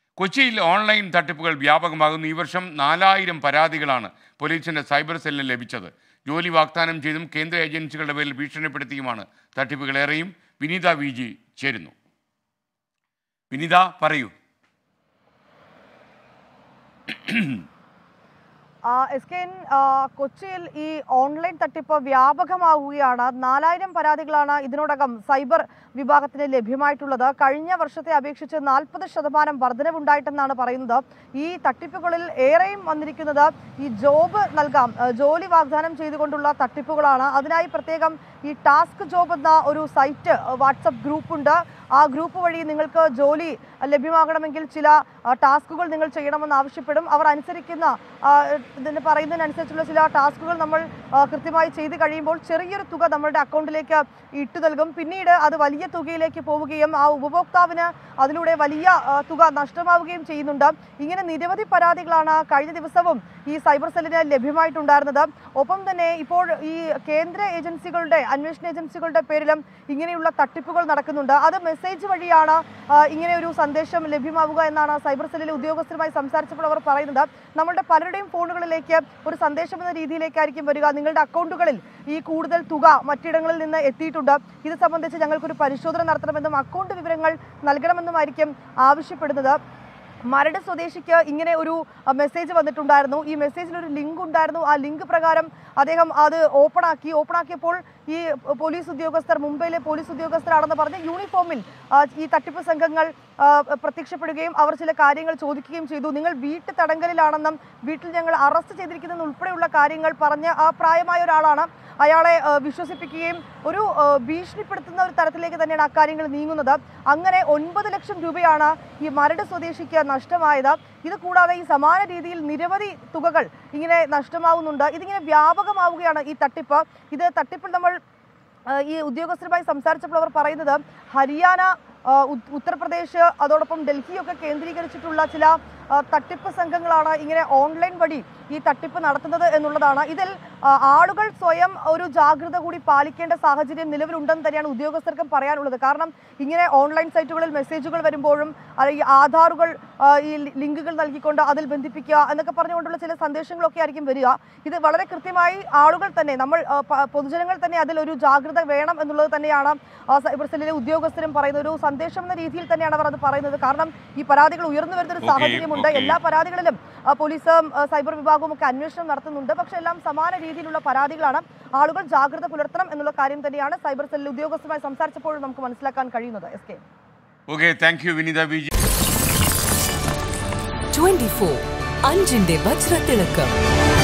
കൊച്ചിയിൽ ഓൺലൈൻ തട്ടിപ്പുകൾ വ്യാപകമാകുന്നു ഈ വർഷം നാലായിരം പരാതികളാണ് പോലീസിന്റെ സൈബർ സെല്ലിന് ലഭിച്ചത് ജോലി വാഗ്ദാനം ചെയ്തും കേന്ദ്ര ഏജൻസികളുടെ പേരിൽ ഭീഷണിപ്പെടുത്തിയുമാണ് തട്ടിപ്പുകളേറെയും വിനീത വി ജി ചേരുന്നു വിനീത പറയൂ ആ, എസ് കെ എൻ ആ, കൊച്ചിയിൽ ഈ ഓൺലൈൻ തട്ടിപ്പ് വ്യാപകമാവുകയാണ് നാലായിരം പരാതികളാണ് ഇതിനോടകം സൈബർ വിഭാഗത്തിന് ലഭ്യമായിട്ടുള്ളത് കഴിഞ്ഞ വർഷത്തെ അപേക്ഷിച്ച് നാൽപ്പത് ശതമാനം വർധനവുണ്ടായിട്ടെന്നാണ് പറയുന്നത് ഈ തട്ടിപ്പുകളിൽ ഏറെയും വന്നിരിക്കുന്നത് ഈ ജോബ് നൽകാം ആ, ജോലി വാഗ്ദാനം ചെയ്തുകൊണ്ടുള്ള തട്ടിപ്പുകളാണ് അതിനായി പ്രത്യേകം ഈ ടാസ്ക് ജോബ് എന്ന ഒരു സൈറ്റ് വാട്സപ്പ് ഗ്രൂപ്പുണ്ട് ആ ഗ്രൂപ്പ് വഴി നിങ്ങൾക്ക് ജോലി ലഭ്യമാകണമെങ്കിൽ ചില ആ, ടാസ്കുകൾ നിങ്ങൾ ചെയ്യണമെന്ന് ആവശ്യപ്പെടും അവർ അനുസരിക്കുന്ന ആ, ഇതിന് പറയുന്നതിനനുസരിച്ചുള്ള ചില ടാസ്കുകൾ നമ്മൾ ആ, കൃത്യമായി ചെയ്ത് കഴിയുമ്പോൾ ചെറിയൊരു തുക നമ്മളുടെ അക്കൗണ്ടിലേക്ക് ഇട്ടു നൽകും പിന്നീട് അത് വലിയ തുകയിലേക്ക് പോവുകയും ആ ഉപഭോക്താവിന് അതിലൂടെ വലിയ ആ, തുക നഷ്ടമാവുകയും ചെയ്യുന്നുണ്ട് ഇങ്ങനെ നിരവധി പരാതികളാണ് കഴിഞ്ഞ ദിവസവും ഈ സൈബർ സെല്ലിന് ലഭ്യമായിട്ടുണ്ടായിരുന്നത് ഒപ്പം തന്നെ ഇപ്പോൾ ഈ കേന്ദ്ര ഏജൻസികളുടെ അന്വേഷണ ഏജൻസികളുടെ പേരിലും ഇങ്ങനെയുള്ള തട്ടിപ്പുകൾ നടക്കുന്നുണ്ട് അത് മെസ്സേജ് വഴിയാണ് ആ, ഇങ്ങനെ ഒരു സന്ദേശം ലഭ്യമാവുക എന്നാണ് സൈബർ സെല്ലിലെ ഉദ്യോഗസ്ഥരുമായി സംസാരിച്ചപ്പോൾ അവർ പറയുന്നത് നമ്മളുടെ പലരുടെയും ഫോണുകളിലേക്ക് ഒരു സന്ദേശം എന്ന രീതിയിലേക്കായിരിക്കും വരിക നിങ്ങളുടെ അക്കൗണ്ടുകളിൽ ഈ കൂടുതൽ തുക മറ്റിടങ്ങളിൽ നിന്ന് എത്തിയിട്ടുണ്ട് ഇത് സംബന്ധിച്ച് ഞങ്ങൾക്കൊരു പരിശോധന നടത്തണമെന്നും അക്കൗണ്ട് വിവരങ്ങൾ നൽകണമെന്നുമായിരിക്കും ആവശ്യപ്പെടുന്നത് മരട് സ്വദേശിക്ക് ഇങ്ങനെ ഒരു അഹ്, മെസ്സേജ് വന്നിട്ടുണ്ടായിരുന്നു ഈ മെസ്സേജിൽ ഒരു ലിങ്ക് ഉണ്ടായിരുന്നു ആ ലിങ്ക് പ്രകാരം അദ്ദേഹം അത് ഓപ്പൺ ആക്കി ഓപ്പൺ ആക്കിയപ്പോൾ ഈ പോലീസ് ഉദ്യോഗസ്ഥർ മുംബൈയിലെ പോലീസ് ഉദ്യോഗസ്ഥരാണെന്ന് പറഞ്ഞ് യൂണിഫോമിൽ ആ, ഈ തട്ടിപ്പ് സംഘങ്ങൾ ആ, പ്രത്യക്ഷപ്പെടുകയും അവർ ചില കാര്യങ്ങൾ ചോദിക്കുകയും ചെയ്തു നിങ്ങൾ വീട്ടു തടങ്കലിലാണെന്നും വീട്ടിൽ ഞങ്ങൾ അറസ്റ്റ് ചെയ്തിരിക്കുന്നതെന്ന് ഉൾപ്പെടെയുള്ള കാര്യങ്ങൾ പറഞ്ഞ് ആ പ്രായമായ ഒരാളാണ് അയാളെ ആ, വിശ്വസിപ്പിക്കുകയും ഒരു ആ, ഭീഷണിപ്പെടുത്തുന്ന ഒരു തരത്തിലേക്ക് തന്നെയാണ് അക്കാര്യങ്ങൾ നീങ്ങുന്നത് അങ്ങനെ ഒൻപത് ലക്ഷം രൂപയാണ് ഈ മരട് സ്വദേശിക്ക് നഷ്ടമായത് ഇത് കൂടാതെ ഈ സമാന രീതിയിൽ നിരവധി തുകകൾ ഇങ്ങനെ നഷ്ടമാവുന്നുണ്ട് ഇതിങ്ങനെ വ്യാപകമാവുകയാണ് ഈ തട്ടിപ്പ് ഇത് തട്ടിപ്പിൽ നമ്മൾ ആ, ഈ ഉദ്യോഗസ്ഥരുമായി സംസാരിച്ചപ്പോൾ അവർ പറയുന്നത് ഹരിയാന ആ, ഉത്- ഉത്തർപ്രദേശ് അതോടൊപ്പം ഡൽഹിയൊക്കെ കേന്ദ്രീകരിച്ചിട്ടുള്ള ചില ആ, തട്ടിപ്പ് സംഘങ്ങളാണ് ഇങ്ങനെ ഓൺലൈൻ വഴി ഈ തട്ടിപ്പ് നടത്തുന്നത് എന്നുള്ളതാണ് ഇതിൽ ആ, ആളുകൾ സ്വയം ഒരു ജാഗ്രത കൂടി പാലിക്കേണ്ട സാഹചര്യം നിലവിലുണ്ടെന്ന് തന്നെയാണ് ഉദ്യോഗസ്ഥർക്കും പറയാനുള്ളത് കാരണം ഇങ്ങനെ ഓൺലൈൻ സൈറ്റുകളിൽ മെസ്സേജുകൾ വരുമ്പോഴും അല്ലെങ്കിൽ ആധാറുകൾ ആ, ഈ ലി- ലിങ്കുകൾ നൽകിക്കൊണ്ട് അതിൽ ബന്ധിപ്പിക്കുക എന്നൊക്കെ പറഞ്ഞുകൊണ്ടുള്ള ചില സന്ദേശങ്ങളൊക്കെ ആയിരിക്കും വരിക ഇത് വളരെ കൃത്യമായി ആളുകൾ തന്നെ നമ്മൾ ആ, പ- പൊതുജനങ്ങൾ തന്നെ അതിൽ ഒരു ജാഗ്രത വേണം എന്നുള്ളത് തന്നെയാണ് ആ സൈബർ സെല്ലിലെ ഉദ്യോഗസ്ഥരും പറയുന്നത് ഒരു സന്ദേശം എന്ന രീതിയിൽ തന്നെയാണ് അവർ അത് പറയുന്നത് കാരണം ഈ പരാതികൾ ഉയർന്നു വരുന്ന ഒരു Okay, സാഹചര്യമുണ്ട് okay. എല്ലാ പരാതികളിലും ആ, പോലീസും ആ, സൈബർ വിഭാഗവും ഒക്കെ അന്വേഷണം നടത്തുന്നുണ്ട് പക്ഷെ എല്ലാം സമാന രീതിയിലുള്ള പരാതികളാണ് ആളുകൾ ജാഗ്രത പുലർത്തണം എന്നുള്ള കാര്യം തന്നെയാണ് സൈബർ സെല്ലിൽ ഉദ്യോഗസ്ഥരുമായി സംസാരിച്ചപ്പോഴും നമുക്ക് മനസ്സിലാക്കാൻ കഴിയുന്നത് S K okay thank you Vineetha V G twenty four അഞ്ചിന്റെ വജ്രത്തിളക്കം